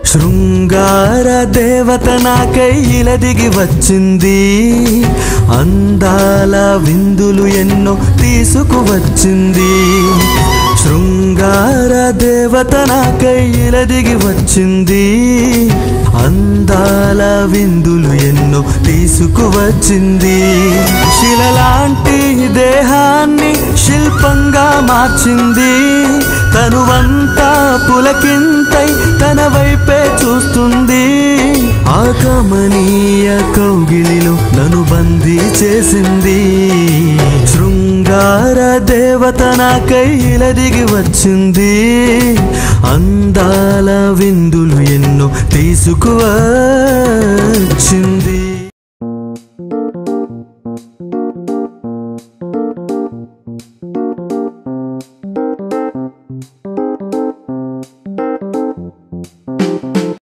శృంగార దేవత నాకై ఇలదిగి వచ్చింది అందాల విందులు ఎన్నో తీసుకువచ్చింది శృంగార దేవత నాకై ఇలదిగి వచ్చింది అందాల విందులు ఎన్నో తీసుకువచ్చింది శిలలాంటి దేహాన్ని శిల్పంగా మార్చింది తనువంతా పులకింతై తన వైపే చూస్తుంది ఆకమనీయ కౌగిలిలో నన్ను బందీ చేసింది శృంగార దేవత నాకై ఇలదిగి వచ్చింది అందాల విందులు ఎన్నో తీసుకువచ్చింది